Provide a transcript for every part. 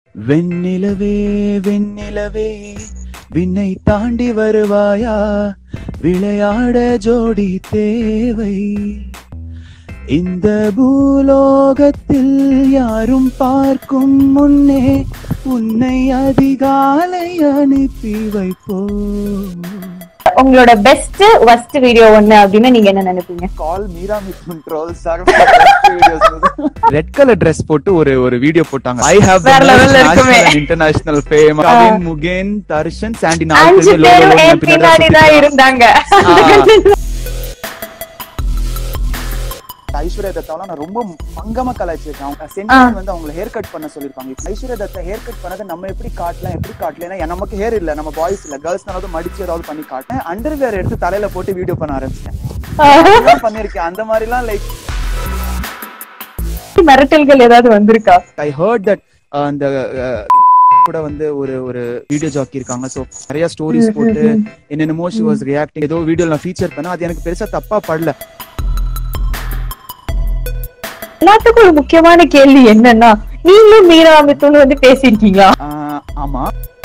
வெண்ணிலவே வெண்ணிலவே விண்ணை தாண்டி வருவாயா விளையாட ஜோடி தேவை இந்த பூலோகத்தில் யாரும் பார்க்கும் முன்னே உன்னை அதிகாலை அனுப்பி வைப்போ உங்களோட பெஸ்ட் ஒஸ்ட் வீடியோ ஒண்ணு அப்படின்னு நீங்க என்ன நினைப்பீங்க கால் Meera Mithran trolls red colour Dress போட்டு ஒரு ஒரு வீடியோ போட்டாங்க ஐ ஹேவ் வேற level ல இருக்குமே. இன்டர்நேஷனல் ஃபேம் கவின் முகேன் தர்ஷன் சாண்டி நாலு அஞ்சு பேர் logo பேரும் logo என் பின்னாடி பின்னாடி தான் சுத்திட்டு இருந்தாங்க ஐஸ்வர்யா தத்தாவெல்லாம் நான் ரொம்ப மங்கமா கலாய்ச்சிருக்கேன் அவங்க சென்டிமெண்ட் வந்து அவங்களை ஹேர் கட் பண்ண சொல்லிருப்பாங்க இப்ப ஐஸ்வர்யா தத்தா ஹேர் கட் பண்ணதை நம்ம எப்படி காட்டலாம் எப்படி காட்டலாம் ஏன்னா நமக்கு ஹேர் இல்ல நம்ம பாய்ஸ் இல்ல கேர்ள்ஸ் ஏதாவது மடிச்சு ஏதாவது பண்ணி காட்டேன் அண்டர்வேர் எடுத்து தலையில போட்டு வீடியோ பண்ண ஆரம்பிச்சிட்டேன் இதெல்லாம் பண்ணிருக்கேன் அந்த மாதிரி எல்லாம் லைக் மிரட்டல்கள் ஏதாவது வந்திருக்கா ஐ ஹர்ட் தட் அந்த அஹ், கூட வந்து ஒரு ஒரு வீடியோ ஜாக்கி இருக்காங்க சோ நிறைய ஸ்டோரிஸ் போட்டு என்னென்னமோ ஷி வாஸ் ரியாக்டிங் ஏதோ வீடியோ நான் ஃபீச்சர் பண்ண அது எனக்கு பெருசா தப்பா படல எல்லாத்துக்கும் ஒரு முக்கியமான கேள்வி என்னன்னா நீங்களும் மீரா அமித்துன்னு வந்து பேசியிருக்கீங்களா ஆஹ், ஆமா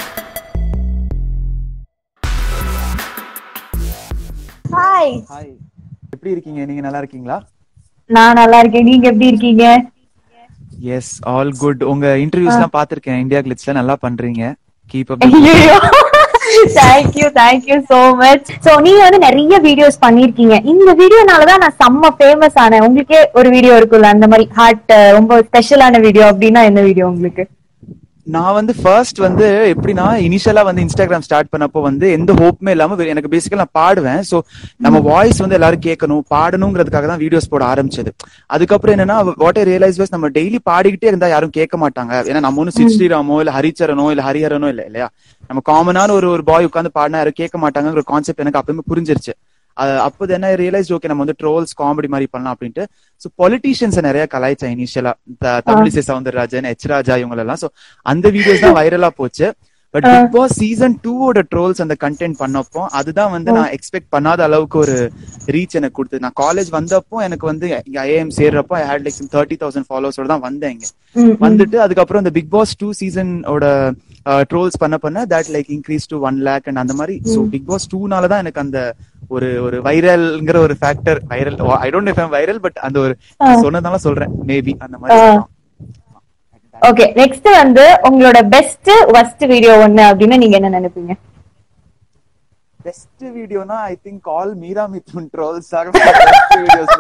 ஹாய் ஹாய் எப்படி இருக்கீங்க நீங்க நல்லா இருக்கீங்களா நான் நல்லா இருக்கேன் நீங்க எப்படி இருக்கீங்க எஸ் ஆல் குட் உங்க இன்டர்வியூஸ் எல்லாம் பாத்திருக்கேன் இந்தியா கிளிட்ஸ்ல நல்லா பண்றீங்க கீப் அப் ஐயோ thank you thank you so much so நீங்க வந்து நிறைய வீடியோஸ் பண்ணிருக்கீங்க இந்த வீடியோனாலதான் நான் செம்ம ஃபேமஸ் ஆனேன் உங்களுக்கே ஒரு வீடியோ இருக்குல்ல அந்த மாதிரி ஹார்ட் ரொம்ப ஸ்பெஷலான வீடியோ அப்படின்னா என்ன வீடியோ உங்களுக்கு நான் வந்து ஃபர்ஸ்ட் வந்து எப்படின்னா இனிஷியலா வந்து இன்ஸ்டாகிராம் ஸ்டார்ட் பண்ணப்போ வந்து எந்த ஹோப்புமே இல்லாம வெ- எனக்கு பேசிக்கலா நான் பாடுவேன் சோ நம்ம வாய்ஸ் வந்து எல்லாரும் கேட்கணும் பாடணுங்கிறதுக்காக தான் வீடியோஸ் போட ஆரம்பிச்சது அதுக்கப்புறம் என்னன்னா வாட் ஐ ரியலைஸ் வாஸ் நம்ம டெய்லி பாடிக்கிட்டே இருந்தா யாரும் கேட்க மாட்டாங்க ஏன்னா நம்ம ஒன்னும் சித் ஸ்ரீராமோ இல்ல ஹரிச்சரனோ இல்ல ஹரிஹரனோ இல்ல இல்லையா நம்ம காமனான ஒரு ஒரு பாய் உட்காந்து பாடினா யாரும் கேட்க மாட்டாங்கிற கான்செப்ட் எனக்கு அப்பவுமே புரிஞ்சிருச்சு அஹ் அப்போ என்ன ரியலைஸ் ஓகே நம்ம வந்து ட்ரோல்ஸ் காமெடி மாதிரி பண்ணலாம் அப்படின்ட்டு சோ பொலிட்டீஷியன்ஸ் நிறைய கலாய்ச்சேன் இனிஷியலா தமிழிசை சவுந்தரராஜன் எச் ராஜா இவங்க எல்லாம் சோ அந்த வீடியோஸ் தான் வைரலா போச்சு பட் பிக் பாஸ் சீசன் டூவோட ட்ரோல்ஸ் அந்த கண்டென்ட் பண்ணப்போ அதுதான் வந்து நான் எக்ஸ்பெக்ட் பண்ணாத அளவுக்கு ஒரு ரீச் எனக்கு கொடுத்தது நான் காலேஜ் வந்தப்போ எனக்கு வந்து இங்க ஐஏஎம் சேர்றப்போ I had like thirty thousand ஃபாலோவர்ஸோட தான் வந்தேன் இங்க வந்துட்டு அதுக்கப்புறம் இந்த பிக் பாஸ் டூ சீசனோட ட்ரோல்ஸ் பண்ண பண்ண that like increase to one lakh and அந்த மாதிரி ஸோ பிக் பாஸ் டூனால தான் எனக்கு அந்த ஒரு ஒரு வைரல்ங்கிற ஒரு factor viral I don't know viral but அந்த ஒரு சொன்னதால சொல்றேன் மேபி அந்த மாதிரி சொல்லலாம். ஓகே நெக்ஸ்ட் வந்து உங்களோட பெஸ்ட் ஒஸ்ட் வீடியோ ஒண்ணு அப்படின்னு நீங்க என்ன நினைப்பீங்க பெஸ்ட் வீடியோனா I think all Meera Mithran trolls are videos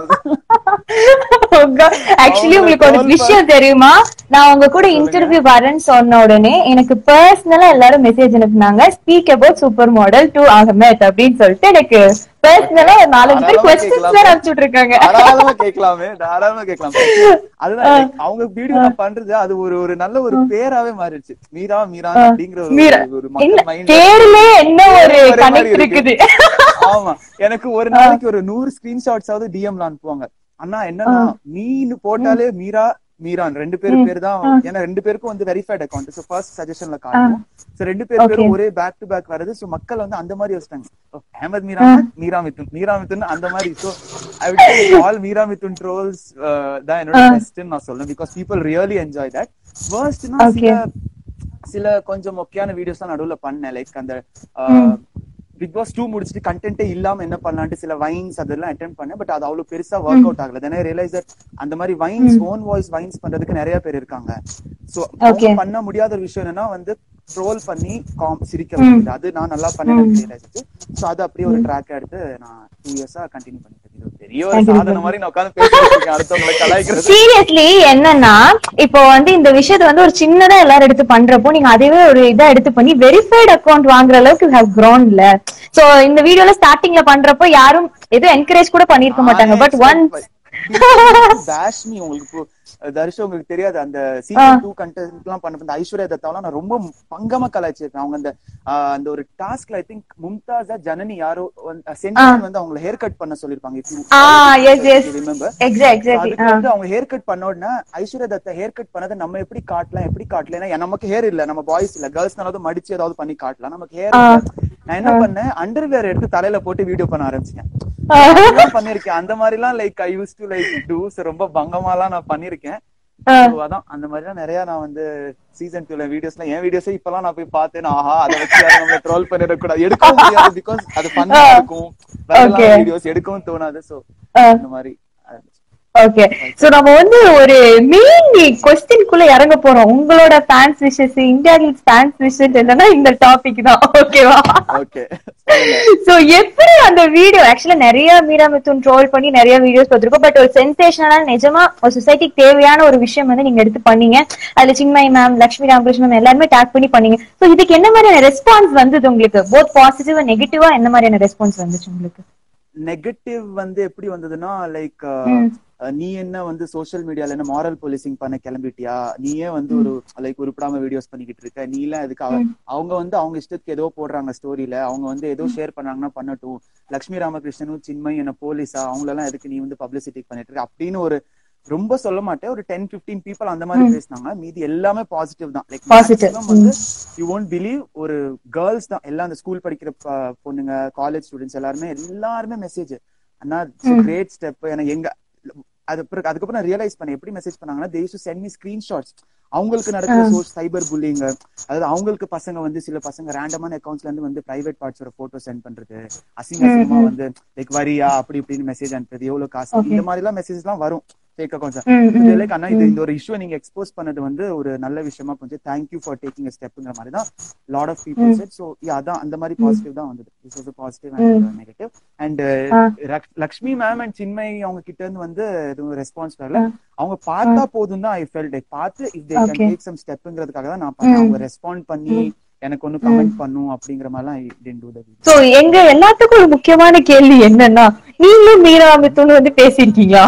actually உங்களுக்கு ஒரு விஷயம் தெரியுமா நான் உங்க கூட இன்டர்வியூ வரேன்னு சொன்ன உடனே எனக்கு பர்சனலா எல்லாரும் மெசேஜ் அனுப்புனாங்க speak about super model to Ahmed அப்படின்னு சொல்லிட்டு எனக்கு பர்சனலா நாலஞ்சு பேர் கொஸ்டின்ஸ் தான் அனுப்பிச்சுட்டு இருக்காங்க தாராளமா கேட்கலாமே தாராளமா கேட்கலாம் அதுதான் like, அவங்க வீடியோ நான் பண்றது அது ஒரு ஒரு நல்ல ஒரு பேராவே மாறிடுச்சு மீரா மீரா அப்படிங்கிற ஒரு மீரா. ஒரு என்ன மக்கள் மைண்ட் பேர்லயே என்ன ஒரு ஒரே மாதிரி கனெக்ட் இருக்கு. இருக்குது ஆமா எனக்கு ஒரு நாளைக்கு ஒரு நூறு ஸ்கிரீன்ஷாட்ஸ் ஆவது டிஎம்ல அனுப்புவாங்க அண்ணா என்னன்னா நீன்னு போட்டாலே மீரா மீரான் ரெண்டு பேரு பேர் தான் ஏன்னா ரெண்டு பேருக்கும் வந்து வெரிஃபைட் அக்கௌண்ட் சோ ஃபர்ஸ்ட் சஜஷன்ல காட்டும் சோ ரெண்டு பேர் பேரும் ஒரே பேக் டு பேக் வருது சோ மக்கள் வந்து அந்த மாதிரி யோசிச்சாங்க ஓ, அஹமத் மீரா மீரா மிதுன் மீரா மிதுன் அந்த மாதிரி so I will all Meera Mithun trolls தான் என்னோட பெஸ்ட் நான் சொல்றேன் because people really enjoy that ஃபர்ஸ்ட்னா சில சில கொஞ்சம் முக்கியமான வீடியோஸ் தான் நடுவுல பண்ணேன் லைக் அந்த பிக் பாஸ் டூ முடிச்சுட்டு கண்டென்ட்டே இல்லாம என்ன பண்ணலான்ட்டு சில வைன்ஸ் அதெல்லாம் அட்டெம்ட் பண்ணேன் பட் அது அவ்வளவு பெருசா ஒர்க் அவுட் ஆகல தென் ரியலைஸ் அந்த மாதிரி வைன்ஸ் ஓன் வாய்ஸ் வைன்ஸ் பண்றதுக்கு நிறைய பேர் இருக்காங்க சோ அவங்க பண்ண முடியாத ஒரு விஷயம் என்னன்னா வந்து ட்ரோல் பண்ணி காம் சிரிக்க வைக்கிறது அது நான் நல்லா பண்ணேன் ரியலைஸ் சோ அது அப்படியே ஒரு ட்ராக் எடுத்து நான் டூ இயர்ஸா கண்டினியூ பண்ணிட்டு இருக்கேன். இது ஒரு பெரிய ஒரு சாதனை மாதிரி நான் உட்கார்ந்து பேசிட்டு இருக்கேன் அடுத்தவங்களை கலாய்க்கிறது சீரியஸ்லி என்னன்னா இப்போ வந்து இந்த விஷயத்த வந்து ஒரு சின்னதா எல்லாரும் எடுத்து பண்றப்போ நீங்க அதுவே ஒரு இதா எடுத்து பண்ணி வெரிஃபைட் அக்கவுண்ட் வாங்குற அளவுக்கு ஹவ் கிரௌண்ட்ல சோ இந்த வீடியோல ஸ்டார்டிங்ல பண்றப்போ யாரும் எதுவும் என்கரேஜ் கூட பண்ணிருக்க மாட்டாங்க பட் ஒன் பேஷ் மீ உங்களுக்கு இப்போ, தர்ஷா உங்களுக்கு தெரியாது அந்த சீசன் டூ கண்டென்ட் எல்லாம் பண்ண இந்த ஐஸ்வர்யா தத்தாவெல்லாம் நான் ரொம்ப பங்கமா கலாய்ச்சிருக்கேன் அவங்க அந்த ஆஹ், அந்த ஒரு டாஸ்க்ல ஐ திங்க் மும்தாஸா ஜனனி யாரோ சென்டிமெண்ட் வந்து அவங்கள ஹேர் கட் பண்ண சொல்லிருப்பாங்க if you- ah yes yes remember exact exactly அதுக்கு வந்து அவங்க ஹேர் கட் பண்ண உடனே ஐஸ்வர்யா தத்தா ஹேர் கட் பண்ணதை நம்ம எப்படி காட்டலாம் எப்படி காட்டலாம் ஏன்னா நமக்கு ஹேர் இல்ல நம்ம பாய்ஸ் இல்ல கேர்ள்ஸ் ஏதாவது மடிச்சு ஏதாவது பண்ணி காட்டலாம் நமக்கு ஹேர் நான் என்ன பண்ணேன் அண்டர்வேர் எடுத்து தலையில போட்டு வீடியோ பண்ண ஆரம்பிச்சேன் அதெல்லாம் பண்ணிருக்கேன் அந்த மாதிரி எல்லாம் like I use to like do ரொம்ப பங்கமாலாம் நான் பண்ணிருக்கேன் ஆ. So, அதான் அந்த மாதிரி தான் நிறைய நான் வந்து சீசன் டூல வீடியோஸ்லாம் என் வீடியோஸே இப்பெல்லாம் நான் போய் பார்த்தேன் ஆஹா அதை வச்சு யாரும் நம்மள ட்ரோல் பண்ணிடக்கூடாது எடுக்கவும் முடியாது பிகாஸ் அது ஃபன்னா ஆ. இருக்கும் வேற Okay. வீடியோஸ் எடுக்கவும் தோணாது சோ ஆ. இந்த மாதிரி ஆ. ஓகே சோ நம்ம வந்து ஒரு மெயின் கொஸ்டின்குள்ள இறங்க போறோம் உங்களோட fans wishes India fans wishes என்னன்னா இந்த டாபிக் தான் ஓகேவா ஓகே சோ எப்படி அந்த வீடியோ ஆக்சுவலா நிறைய மீரா மித்துன் ட்ரோல் பண்ணி நிறைய வீடியோஸ் பார்த்திருக்கோம் பட் ஒரு சென்சேஷனலா நிஜமா ஒரு சொசைட்டிக்கு தேவையான ஒரு விஷயம் வந்து நீங்க எடுத்து பண்ணீங்க அதுல சின்மய் மேம் லட்சுமி ராமகிருஷ்ணன் மேம் எல்லாருமே டேக் பண்ணி பண்ணீங்க சோ இதுக்கு என்ன மாதிரியான ரெஸ்பான்ஸ் வந்தது உங்களுக்கு போத் பாசிட்டிவ் அண்ட் நெகட்டிவா என்ன மாதிரியான ரெஸ்பான்ஸ் வந்துச்சு உங்களுக்கு நெகட்டிவ் வந்து எப்படி வந்ததுன்னா லைக் ம். நீ என்ன வந்து சோஷியல் மீடியால என்ன மாரல் போலீசிங் பண்ண கிளம்பிட்டியா நீயே வந்து ஒரு லைக் உருப்படாம வீடியோஸ் பண்ணிக்கிட்டு இருக்க நீ எல்லாம் எதுக்கு அவ- அவங்க வந்து அவங்க இஷ்டத்துக்கு ஏதோ போடுறாங்க ஸ்டோரியில அவங்க வந்து ஏதோ ஷேர் பண்ணாங்கன்னா பண்ணட்டும் லட்சுமி ராமகிருஷ்ணனும் சின்மய் என்ன போலீஸா அவங்களெல்லாம் எதுக்கு நீ வந்து பப்ளிசிட்டி பண்ணிட்டு இருக்க அப்படின்னு ஒரு ரொம்ப சொல்ல மாட்டேன் ஒரு டென் பிப்டீன் பீப்புள் அந்த மாதிரி பேசினாங்க மீதி எல்லாமே பாசிட்டிவ் தான் லைக் Positive. வந்து யூ ஒன்ட் பிலீவ் ஒரு கேர்ள்ஸ் தான் எல்லாம் அந்த ஸ்கூல் படிக்கிற ப- பொண்ணுங்க காலேஜ் ஸ்டூடெண்ட்ஸ் எல்லாருமே எல்லாருமே மெசேஜ் அண்ணா கிரேட் ஸ்டெப் எனக்கு எங்க அது பிறகு அதுக்கப்புறம் நான் ரியலைஸ் பண்ணேன் எப்படி மெசேஜ் பண்ணாங்கன்னா they do send me screenshots அவங்களுக்கு நடக்கிற சைபர் புல்லிங் அதாவது அவங்களுக்கு பசங்க வந்து சில பசங்க ரேண்டமான அக்கௌண்ட்ஸ்ல இருந்து வந்து பிரைவேட் பார்ட்ஸோட போட்டோ சென்ட் பண்றது அசிங்க அசிங்கமா வந்து லைக் வரியா அப்படி இப்படின்னு மெசேஜ் அனுப்புறது எவ்வளவு காசு இந்த மாதிரி எல்லாம் மெசேஜ் எல்லாம் வரும் ஃபேக் ம், அக்கௌண்ட்ஸ் லைக் அண்ணா இது இந்த ஒரு இஷ்யூ நீங்க எக்ஸ்போஸ் பண்ணது வந்து ஒரு நல்ல விஷயமா கொஞ்சம் தேங்க்யூ ஃபார் டேக்கிங் ஸ்டெப்ங்கிற மாதிரி தான் lot of people said so அதான் அந்த மாதிரி பாசிட்டிவ் தான் வந்தது this was positive and negative and Lakshmi ma'am and Chinmayi அவங்க கிட்ட இருந்து வந்து எதுவும் ரெஸ்பான்ஸ் வரல அவங்க பார்த்தா போதும் தான் ஐ ஃபெல்ட் லைக் பார்த்து if they can Okay. Take some ஸ்டெப்ங்கிறதுக்காக தான் நான் பண்ணேன் அவங்க ரெஸ்பாண்ட் பண்ணி எனக்கு ஒன்னு கமெண்ட் பண்ணும் அப்படிங்கிற மாதிரிலாம் I tend to that so எங்க எல்லாத்துக்கும் ஒரு முக்கியமான கேள்வி என்னன்னா நீங்களும் மீரா மித்துன் வந்து பேசியிருக்கீங்களா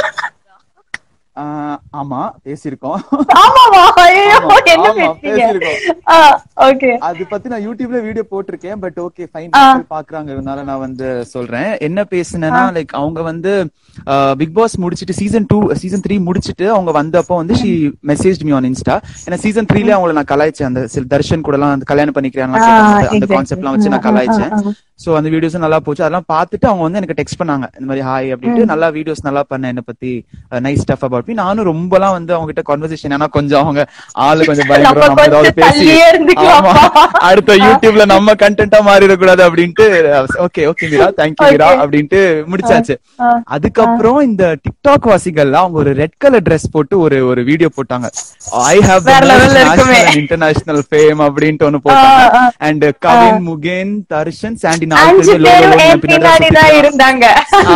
ஆமா பேசியிருக்கோம் ஆமாவா ஐயோ ஆமா, என்ன ஆமா, பேசுறீங்க பேசியிருக்கோம். ஓகே அது பத்தி நான் யூடியூப்ல வீடியோ போட்டிருக்கேன் பட் ஓகே ஃபைன் ஆ. பாக்குறாங்கிறதுனால நான் வந்து சொல்றேன் என்ன பேசுனேன்னா லைக் அவங்க வந்து பிக் பாஸ் முடிச்சிட்டு சீசன் டூ சீசன் த்ரீ முடிச்சிட்டு அவங்க வந்தப்போ வந்து she message me on insta ஏன்னா சீசன் த்ரீல அவங்கள நான் கலாய்ச்சேன் அந்த சில தர்ஷன் கூட எல்லாம் அந்த கல்யாணம் பண்ணிக்கிறேன் அந்த கான்செப்ட் எல்லாம் வச்சு நான் கலாய்ச்சேன் சோ அந்த வீடியோஸ் நல்லா போச்சு அதெல்லாம் பார்த்துட்டு அவங்க வந்து எனக்கு டெக்ஸ்ட் பண்ணாங்க இந்த மாதிரி ஹாய் அப்படின்ட்டு நல்லா வீடியோஸ் நல்லா பண்ண என்ன பத்தி நைஸ் ஸ்டஃப் அபவுட் மீ நானும் ரொம்பலாம் வந்து அவங்க கிட்ட கான்வர்சேஷன் ஏன்னா கொஞ்சம் அவங்க ஆளு கொஞ்சம் பயங்கரம் நம்ம நம்ம ஏதாவது கொஞ்சம் பேசி தள்ளியே இருந்துக்கலாமா? ஆமா. அடுத்த யூடியூப்ல நம்ம கண்டென்ட்டா மாறிடக்கூடாது அப்படின்ட்டு okay okay Meera thank you Meera Okay. அப்படின்ட்டு முடிச்சாச்சு ஆ. அதுக்கப்புறம் இந்த டிக்டாக் வாசிகள்லாம் அவங்க ஒரு ரெட் கலர் Dress போட்டு ஒரு ஒரு வீடியோ போட்டாங்க ஐ ஹாவ் வேற level ல இருக்குமே. இன்டர்நேஷனல் ஃபேம் அப்படின்ட்டு ஒண்ணு போட்டாங்க ah, ah. And Kavin Mugen Tharshan Sandy நாலு அஞ்சு பேருமே logo பேரும் logo என் பின்னாடி பின்னாடி தான் சுத்திட்டு இருந்தாங்க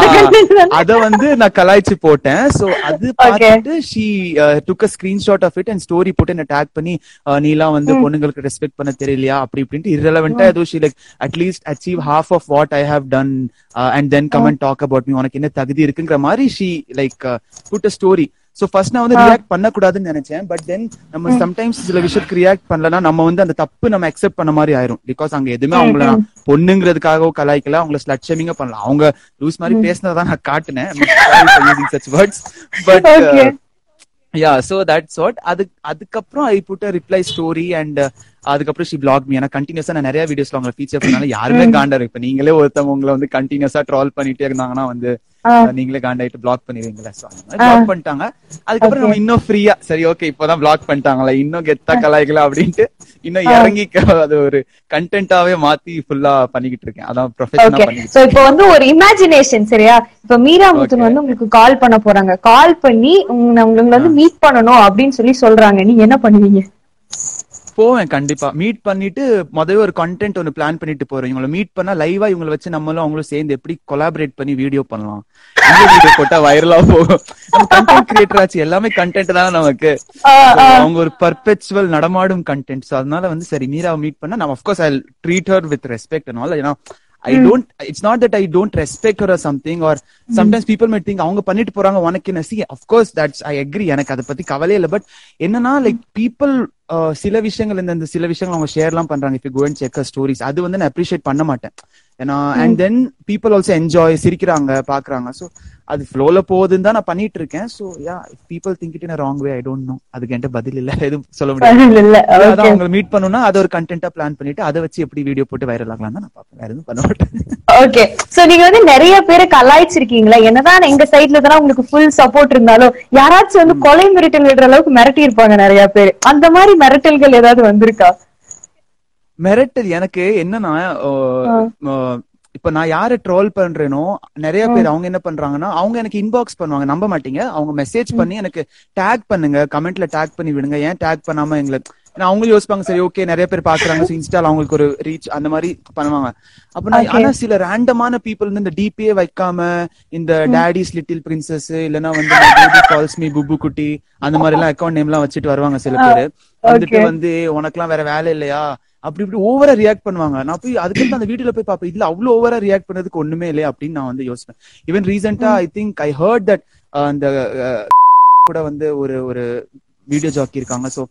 ஆ, அத வந்து நான் கலாய்ச்சு போட்டேன் சோ அது பார்த்துட்டு she took a screenshot of it and story போட்டு என்ன டேக் பண்ணி அஹ், நீலாம் வந்து பொண்ணுங்களுக்கு ரெஸ்பெக்ட் பண்ண தெரியலையா அப்படி இப்படின்ட்டு irrelevant-ஆ ஏதோ she like atleast achieve half of what I have done and then come and talk about me உனக்கு என்ன தகுதி இருக்குங்கிற மாதிரி she like put a story so first நான் வந்து ரியாக்ட் பண்ணக்கூடாதுன்னு நினைச்சேன் பட் தென் நம்ம சம்டைம்ஸ் சில விஷயத்துக்கு ரியாக்ட் பண்ணலன்னா நம்ம வந்து அந்த தப்பு நம்ம அக்செப்ட் பண்ண மாதிரி ஆயிரும் பிகாஸ் அங்க எதுவுமே அவங்கள நான் பொண்ணுங்கிறதுக்காக கலாய்க்கல அவங்கள ஸ்லட்சமிங்க பண்ணல அவங்க லூஸ் மாதிரி பேசினதான் நான் காட்டினேன் using such words but Okay. Yeah so that's what அது அதுக்கப்புறம் I put a reply story and அதுக்கப்புறம் ஷி பிளாக் மீ ஏன்னா கண்டினியூஸா நான் நிறைய வீடியோஸ்ல அவங்களை ஃபீச்சர் பண்ணால யாருமே காண்டா இப்ப நீங்களே ஒருத்தவங்க உங்களை வந்து கண்டினியூஸா ட்ரால் பண்ணிட்டே இருந்தாங்கன்னா வந்து ஆ. அஹ், நீங்களே காண்டாயிட்டு பிளாக் பண்ணிடுவீங்களா சோ பிளாக் பண்ணிட்டாங்க அதுக்கப்புறம் நம்ம இன்னும் ஃப்ரீயா சரி ஓகே இப்பதான் பிளாக் பண்ணிட்டாங்களா இன்னும் கெத்தா கலாய்க்கலாம் அப்படின்ட்டு இன்னும் இறங்கி க- அது ஒரு கண்டென்ட்டாவே மாத்தி ஃபுல்லா பண்ணிக்கிட்டு இருக்கேன் அதான் ப்ரொஃபஷனா ஓகே பண்ணிக்கிட்டு சோ இப்போ வந்து ஒரு இமேஜினேஷன் சரியா இப்ப மீரா முத்துன் வந்து உங்களுக்கு கால் பண்ண போறாங்க கால் பண்ணி உங்க- உங்களை வந்து மீட் பண்ணணும் அப்படின்னு சொல்லி சொல்றாங்க நீங்க என்ன பண்ணுவீங்க போவேன் கண்டிப்பா மீட் பண்ணிட்டு முதல்ல ஒரு கண்டென்ட் ஒன்னு பிளான் பண்ணிட்டு போறேன் இவங்களை மீட் பண்ணா லைவா இவங்களை வச்சு நம்மளும் அவங்களும் சேர்ந்து எப்படி கொலாபரேட் பண்ணி வீடியோ பண்ணலாம் இந்த வீடியோ போட்டா வைரலா போகும் கண்டென்ட் கிரியேட்டர் ஆச்சு எல்லாமே கண்டென்ட் தானே நமக்கு ஆ, So, அவங்க ஒரு பர்பெச்சுவல் நடமாடும் கண்டென்ட் சோ அதனால வந்து சரி மீராவை மீட் பண்ணா நான் of course I treat her with respect and ஏன்னா I don't it's not that I don't respect or something or sometimes people might think அவங்க பண்ணிட்டு போறாங்க உனக்கு என்ன see of course that's I agree எனக்கு அதை பத்தி கவலையே இல்லை பட் என்னன்னா லைக் பீப்புள் சில விஷயங்கள் இந்த இந்த சில விஷயங்கள் அவங்க ஷேர்லாம் பண்றாங்க இப்போ கோ அண்ட் செக் ஸ்டோரிஸ் அது வந்து நான் அப்ரிஷியேட் பண்ண மாட்டேன் ஏன்னா and then people also enjoy சிரிக்கிறாங்க பாக்குறாங்க ஸோ அது ஃப்ளோல போகுதுன்னு தான் நான் பண்ணிட்டு இருக்கேன் so yeah people think it in wrong way I don't know அதுக்கு என்கிட்ட பதில் இல்ல எதுவும் சொல்ல முடியாது இல்ல, இல்ல அதான் ஓகே அவங்களை மீட் பண்ணணும்னா அதை ஒரு கண்டென்ட்டா பிளான் பண்ணிட்டு அதை வச்சு எப்படி வீடியோ போட்டு வைரல் ஆகலாம் தான் நான் பாப்பேன் வேற எதுவும் பண்ண மாட்டேன் ஓகே சோ நீங்க வந்து நிறைய பேரை கலாய்ச்சிருக்கீங்களா என்னதான் எங்க சைட்ல தான் உங்களுக்கு ஃபுல் சப்போர்ட் இருந்தாலும் யாராச்சும் வந்து கொலை மிரட்டல் விடுற அளவுக்கு மிரட்டி இருப்பாங்க நிறைய பேர் அந்த மாதிரி மிரட்டல்கள் ஏதாவது வந்திருக்கா மிரட்டல் எனக்கு என்னன்னா அஹ், அஹ், இப்ப நான் யாரை ட்ரோல் பண்றேனோ நிறைய பேர் அவங்க என்ன பண்றாங்கன்னா அவங்க எனக்கு இன்பாக்ஸ் பண்ணுவாங்க நம்ப மாட்டீங்க அவங்க மெசேஜ் பண்ணி எனக்கு டேக் பண்ணுங்க கமெண்ட்ல டேக் பண்ணி விடுங்க ஏன் டேக் பண்ணாம எங்களை ஏன்னா அவங்களும் யோசிப்பாங்க சரி ஓகே நிறைய பேர் பாக்குறாங்க ஸோ இன்ஸ்டால அவங்களுக்கு ஒரு ரீச் அந்த மாதிரி பண்ணுவாங்க அப்ப நான் Okay. ஆனா சில ரேண்டமான பீப்புள் வந்து இந்த டிபியே வைக்காம இந்த டேடிஸ் லிட்டில் பிரின்சஸ் இல்லைன்னா வந்து கால்ஸ் மீ புப்பு குட்டி அந்த மாதிரி எல்லாம் அக்கௌண்ட் நேம் எல்லாம் வச்சுட்டு வருவாங்க சில பேர் வந்துட்டு வந்து உனக்கெல்லாம் வேற வேலை இல்லையா அப்படி இப்படி ஓவரா ரியாக்ட் பண்ணுவாங்க நான் போய் அதுக்கு அந்த வீடியோல போய் பாப்பேன் இதுல அவ்வளவு ஓவரா ரியாக்ட் பண்ணதுக்கு ஒண்ணுமே இல்லையா அப்படின்னு நான் வந்து யோசிப்பேன் ஈவன் ரீசெண்டா I think I heard that அந்த அஹ், கூட வந்து ஒரு ஒரு வீடியோ ஜாக்கி இருக்காங்க சோ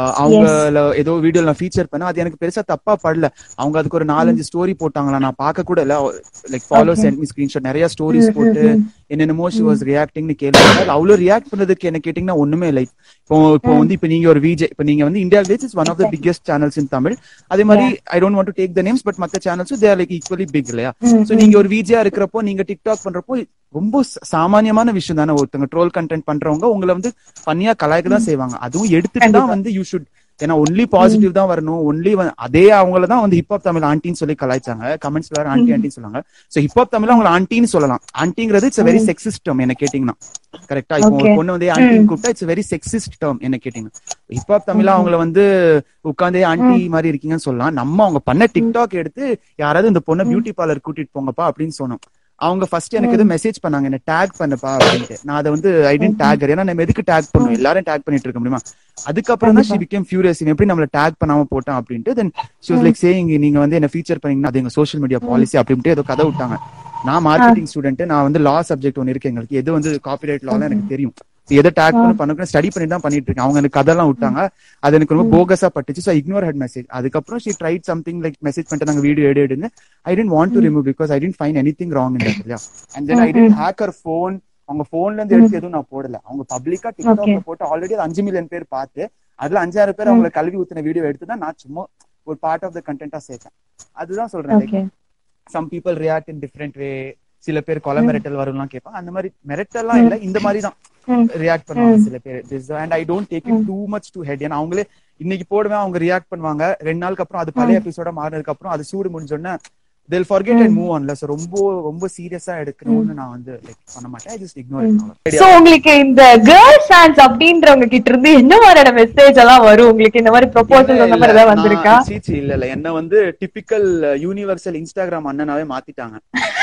அவங்கள ஏதோ வீடியோ நான் ஃபீச்சர் பண்ண அது எனக்கு பெருசா தப்பா படல அவங்க அதுக்கு ஒரு நாலஞ்சு ஸ்டோரி போட்டாங்களா நான் பார்க்க கூட இல்ல like follow send me screenshot நிறைய ஸ்டோரிஸ் போட்டு என்னென்னமோ ஷி வாஸ் ரியாக்டிங்னு கேள்வி அவ்வளவு ரியாக்ட் பண்ணதுக்கு என்ன கேட்டீங்கன்னா ஒண்ணுமே இல்லை இப்போ இப்போ வந்து இப்போ நீங்க ஒரு விஜய் இப்போ நீங்க வந்து India is one of the biggest channels in Tamil அதே மாதிரி I don't want to take the names but மத்த சேனல்ஸும் தேர் லைக் ஈக்குவலி பிக் இல்லையா சோ நீங்க ஒரு விஜயா இருக்கிறப்போ நீங்க டிக்டாக் பண்றப்போ ரொம்ப ச- சாமானியமான விஷயம் தானே ஒருத்தங்க ட்ரோல் கண்டென்ட் பண்றவங்க உங்களை வந்து பண்ணியா கலாய்க்க தான் செய்வாங்க அதுவும் எடுத்துட்டு தான் வந்து யூ ஷுட் ஏன்னா ஒன்லி பாசிட்டிவ் தான் வரணும் ஒன்லி அதே அவங்கள தான் வந்து ஹிப்ஹாப் தமிழ் ஆண்டின்னு சொல்லி கலாய்ச்சாங்க கமெண்ட்ஸ்ல வேற ஆண்டி ஆண்டின்னு சொன்னாங்க சோ ஹிப்ஹாப் தமிழ் அவங்கள ஆண்டின்னு சொல்லலாம் ஆண்டிங்கிறது இட்ஸ் வெரி செக்ஸிஸ்ட் டேர்ம் என்ன கேட்டீங்கன்னா கரெக்டா இப்போ ஒரு Okay. பொண்ணு வந்து ஆண்டின்னு கூப்பிட்டா இட்ஸ் வெரி செக்ஸிஸ்ட் டேர்ம் என்ன கேட்டீங்கன்னா ஹிப்ஹாப் தமிழ் அவங்கள வந்து உட்காந்தே ஆண்டி மாதிரி இருக்கீங்கன்னு சொல்லலாம் நம்ம அவங்க பண்ண டிக்டாக் எடுத்து யாராவது இந்த பொண்ணை பியூட்டி பார்லர் கூட்டிட்டு போங்கப்பா அப்படின்னு சொன்னோம் அவங்க ஃபர்ஸ்ட் எனக்கு எதுவும் மெசேஜ் பண்ணாங்க என்ன டேக் பண்ணப்பா அப்படின்ட்டு நான் அதை வந்து ஐ டென்ட் டேக் ஏன்னா நம்ம எதுக்கு டேக் பண்ணும் எல்லாரும் டேக் பண்ணிட்டு இருக்க முடியுமா அதுக்கப்புறம் தான் ஷி பிகேம் ஃபியூரியஸ் எப்படி நம்மள டேக் பண்ணாம போட்டோம் அப்படின்ட்டு then she was like saying நீங்க வந்து என்ன ஃபீச்சர் பண்ணீங்கன்னா அது எங்க சோஷியல் மீடியா பாலிசி அப்படின்ட்டு ஏதோ கதை விட்டாங்க நான் மார்க்கெட்டிங் ஸ்டூடெண்ட் நான் வந்து லா சப்ஜெக்ட் ஒன்னு இருக்கு எங்களுக்கு எது வந்து காப்பிரைட் லால எனக்கு தெரியும் எதை டேக் பண்ணி பண்ண ஸ்டடி பண்ணி தான் பண்ணிட்டு இருக்கேன் அவங்க எனக்கு கதெல்லாம் விட்டாங்க அது எனக்கு ரொம்ப போகஸா பட்டுச்சு ஸோ இக்னோர் ஹெட் மெசேஜ் அதுக்கப்புறம் she tried something like message பண்ணிட்டு நாங்க வீடியோ எடு எடுன்னு I didn't want to remove because I didn't find anything wrong in that இல்லையா and then I didn't hacker phone அவங்க போன்ல இருந்து எடுத்து எதுவும் நான் போடல அவங்க பப்ளிக்கா டிக்டாக்ல போட்டு ஆல்ரெடி அது அஞ்சு மில்லியன் பேர் பார்த்து அதுல அஞ்சாயிரம் பேர் அவங்களை கல்வி ஊத்தின வீடியோ எடுத்து தான் நான் சும்மா ஒரு பார்ட் ஆஃப் த கண்டென்ட்டா சேர்த்தேன் அதுதான் சொல்றேன் like okay some people react in different way சில பேர் கொலை மிரட்டல் வரும்லாம் கேட்பாங்க அந்த மாதிரி மிரட்டல்லாம் இல்ல இந்த மாதிரி தான் ரியாக்ட் பண்ணுவாங்க சில பேர் and I don't take it too much to head ஏன்னா அவங்களே இன்னைக்கு போடுவேன் அவங்க ரியாக்ட் பண்ணுவாங்க ரெண்டு நாளுக்கு அப்புறம் அது பழைய எபிசோட மாறினதுக்கு அப்புறம் அது சூடு முடிஞ்சோடனே they'll forget and மூவ் ஆன்ல சோ ரொம்ப ரொம்ப சீரியஸா எடுக்கணும்னு நான் வந்து லைக் பண்ண மாட்டேன் ஐ ஜஸ்ட் இக்னோர் சோ உங்களுக்கு இந்த கேர்ள் ஃபேன்ஸ் அப்படின்றவங்க கிட்ட இருந்து என்ன மாதிரியான மெசேஜ் எல்லாம் வரும் உங்களுக்கு இந்த மாதிரி ப்ரொபோசல் அந்த மாதிரி ஏதாவது வந்திருக்கா சீச்சி இல்ல இல்ல என்ன வந்து டிபிக்கல் யூனிவர்சல் இன்ஸ்டாகிராம் அண்ணனாவே மாத்திட்டாங்க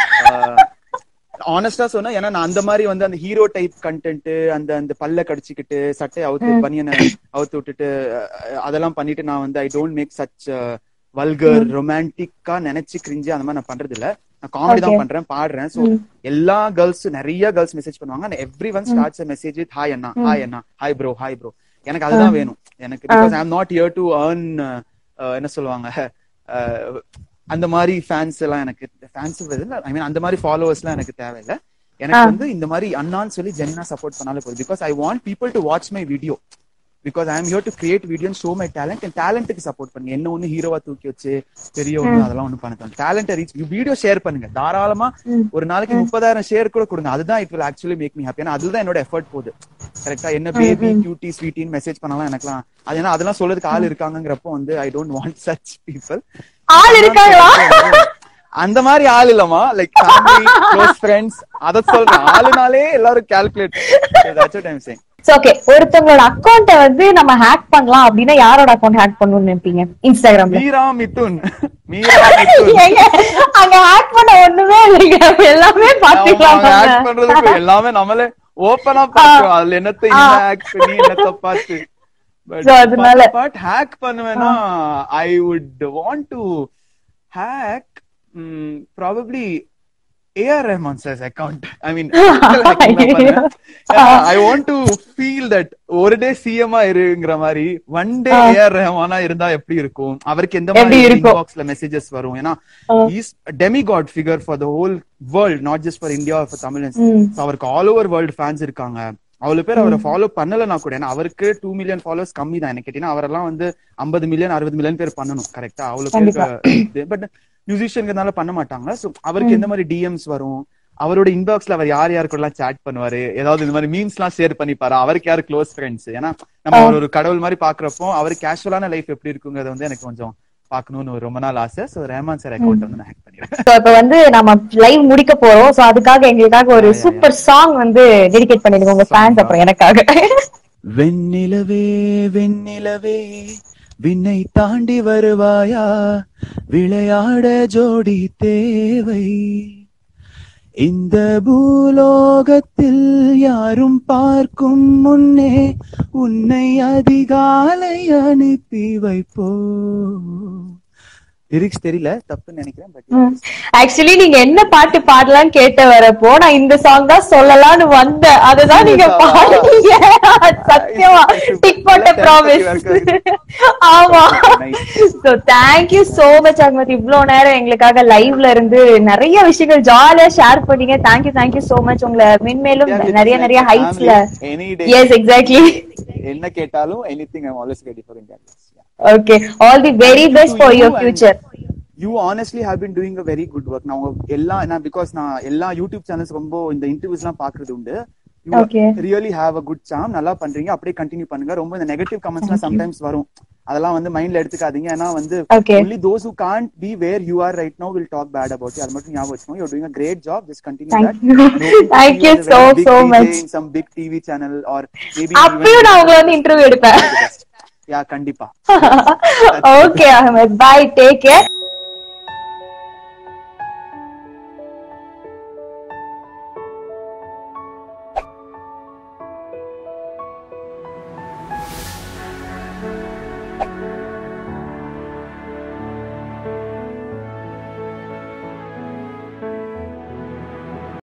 ஆனஸ்டா சொன்னா ஏன்னா நான் அந்த மாதிரி வந்து அந்த ஹீரோ டைப் கண்டென்ட் அந்த அந்த பல்ல கடிச்சுக்கிட்டு சட்டை அவுத்து பனியனை அவுத்து விட்டுட்டு அஹ், அதெல்லாம் பண்ணிட்டு நான் வந்து I don't make such vulgar ரொமான்டிக்கா நினைச்சு கிரிஞ்சு அந்த மாதிரி நான் பண்றது இல்ல நான் காமெடி தான் பண்றேன் பாடுறேன் சோ எல்லா கேர்ள்ஸ் நிறைய கேர்ள்ஸ் மெசேஜ் பண்ணுவாங்க every one starts message with hi அண்ணா ஹாய் அண்ணா ஹாய் ப்ரோ ஹாய் ப்ரோ எனக்கு அதுதான் வேணும் எனக்கு because I am not here to earn uh, என்ன சொல்லுவாங்க uh, அந்த மாதிரி ஃபேன்ஸ் எல்லாம் எனக்கு ஃபேன்ஸ் ஐ மீன் அந்த மாதிரி ஃபாலோவர்ஸ் எல்லாம் எனக்கு தேவையில்லை எனக்கு வந்து இந்த மாதிரி அண்ணான்னு சொல்லி ஜென்னா சப்போர்ட் பண்ணாலே போதும் because I want people to watch my video because I am here to create video show my talent என் டேலண்ட்டுக்கு சப்போர்ட் பண்ணுங்க என்ன ஒண்ணு ஹீரோவா தூக்கி வச்சு பெரிய ஒண்ணு அதெல்லாம் ஒண்ணு பண்ண டேலண்ட் ரீச் வீடியோ ஷேர் பண்ணுங்க தாராளமா ஒரு நாளைக்கு முப்பதாயிரம் ஷேர் கூட கொடுங்க அதுதான் it will actually make me happy ஏன்னா அதுதான் என்னோட எஃபர்ட் போகுது கரெக்டா என்ன பேபி கியூட்டி ஸ்வீட்டின்னு மெசேஜ் பண்ணலாம் எனக்குலாம் அது ஏன்னா அதெல்லாம் சொல்றதுக்கு ஆள் இருக்காங்கங்கிறப்போ வந்து I don't want such people ஆள் இருக்காங்களா அந்த மாதிரி ஆள் இல்லமா லைக் ஃபேமிலி க்ளோஸ் ஃப்ரெண்ட்ஸ் அத சொல்றேன் ஆளுனாலே எல்லாரும் calculate that's what I am saying okay ஒருத்தவங்களோட அக்கௌண்ட வந்து நம்ம ஹேக் பண்ணலாம் அப்படின்னா யாரோட அக்கௌண்ட் ஹேக் பண்ணணும்னு நினைப்பீங்க இன்ஸ்டாகிராம்ல மீரா மிதுன் மீரா மிதுன் ஏங்க, அங்க ஹேக் பண்ண ஒண்ணுமே இல்லைங்க எல்லாமே பாத்துக்கலாம் அவங்க ஆக்ட் பண்றதுக்கு எல்லாமே நம்மளே ஓபனா பாக்குறோம் அதுல என்னத்த இந்த ஆக்ட் பண்ணி என்னத்த பார்த்து So, அதனால- பட் ஹேக் பண்ணுவேன்னா I would want to hack probably A R Rahman sir account I mean I want to feel that ஒரு டே சிஎம்ஆ இருங்கிற மாதிரி ஒன் டே ஏஆர் ரஹ்மானா இருந்தா எப்படி இருக்கும் அவருக்கு எந்த எப்படி மாதிரி இருக்கும்? இன்பாக்ஸ்ல மெசேஜஸ் வரும் ஏன்னா is demigod figure for the whole world not just for India for தமிழன்ஸ் ம். So, அவருக்கு ஆல் ஓவர் வேர்ல்டு ஃபேன்ஸ் இருக்காங்க அவ்வளவு பேர் அவரை ஃபாலோ பண்ணலனா கூட ஏன்னா அவருக்கு டூ மில்லியன் ஃபாலோவர்ஸ் கம்மி தான் எனக்கு கேட்டீங்கன்னா அவரெல்லாம் வந்து ஐம்பது மில்லியன் அறுபது மில்லியன் பேர் பண்ணணும் கரெக்டா அவ்வளவு பேருக்கு பட் மியூசிஷியன்கிறதுனால பண்ண மாட்டாங்க சோ அவருக்கு எந்த மாதிரி டிஎம்ஸ் வரும் அவரோட இன்பாக்ஸ்ல அவர் யார் யார் கூட எல்லாம் சாட் பண்ணுவாரு ஏதாவது இந்த மாதிரி மீம்ஸ் எல்லாம் ஷேர் பண்ணிப்பாரு அவருக்கு யாரு க்ளோஸ் ஃப்ரெண்ட்ஸ் ஏன்னா நம்ம அவர் ஒரு கடவுள் மாதிரி பாக்குறப்போ அவர் கேஷுவலான லைஃப் எப்படி இருக்குங்கிறது வந்து எனக்கு கொஞ்சம் பாக்கணும்னு ஒரு ரொம்ப நாள் ஆசை சோ ரஹ்மான் சார் அக்கௌண்ட் வந்து நான் ஹேக் பண்ணிடுவேன் So, இப்ப வந்து நம்ம லைவ் முடிக்க போறோம் சோ அதுக்காக எங்களுக்காக ஒரு சூப்பர் சாங் வந்து டெடிகேட் பண்ணிடுங்க உங்க ஃபேன்ஸ் அப்புறம் எனக்காக வெண்ணிலவே வெண்ணிலவே விண்ணை தாண்டி வருவாயா விளையாட ஜோடி தேவை இந்த பூலோகத்தில் யாரும் பார்க்கும் முன்னே உன்னை அதிகாலை அனுப்பி வைப்போ லிரிக்ஸ் தெரியல தப்புன்னு நினைக்கிறேன் பட் ஆக்சுவலி நீங்க என்ன பாட்டு பாடலாம்னு கேட்ட வரப்போ நான் இந்த சாங் தான் சொல்லலாம்னு வந்தேன் அதுதான் நீங்க Serious-ஆவா? பாடுனீங்க சத்தியமா டிக் போட்ட ப்ராமிஸ் ஆமா Nice. So thank you so much Ahmed இவ்வளவு நேரம் எங்களுக்காக லைவ்ல இருந்து நிறைய விஷயங்கள் ஜாலியா ஷேர் பண்ணீங்க தேங்க்யூ தேங்க்யூ சோ மச் உங்களை மென்மேலும் நிறைய நிறைய ஹைட்ஸ்ல எனி டே எஸ் எக்ஸாக்ட்லி என்ன கேட்டாலும் anything I always ready for India okay all the very best for your future you honestly have been doing a very good work நான் உங்க எல்லா நான் பிகாஸ் நான் எல்லா யூடியூப் சேனல்ஸ் ரொம்ப இந்த இன்டர்வியூஸ் எல்லாம் பாக்குறது உண்டு Okay. Really have a good some நல்லா பண்றீங்க அப்படியே கண்டினியூ பண்ணுங்க ரொம்ப இந்த நெகட்டிவ் கமெண்ட்ஸ் எல்லாம் சம்டைம்ஸ் வரும் அதெல்லாம் வந்து மைண்ட்ல எடுத்துக்காதீங்க ஏன்னா வந்து Okay. only those who can't be where you are right now will talk bad about you அது மட்டும் ஞாபகம் வச்சுக்கோங்க you're doing a great job just continue Thank that you. Nobody Thank see you as a so, very big so DJ much. in some big TV channel or maybe அப்பயும் நான் உங்களை வந்து interview எடுப்பேன் யா கண்டிப்பா okay Ahmed bhai take care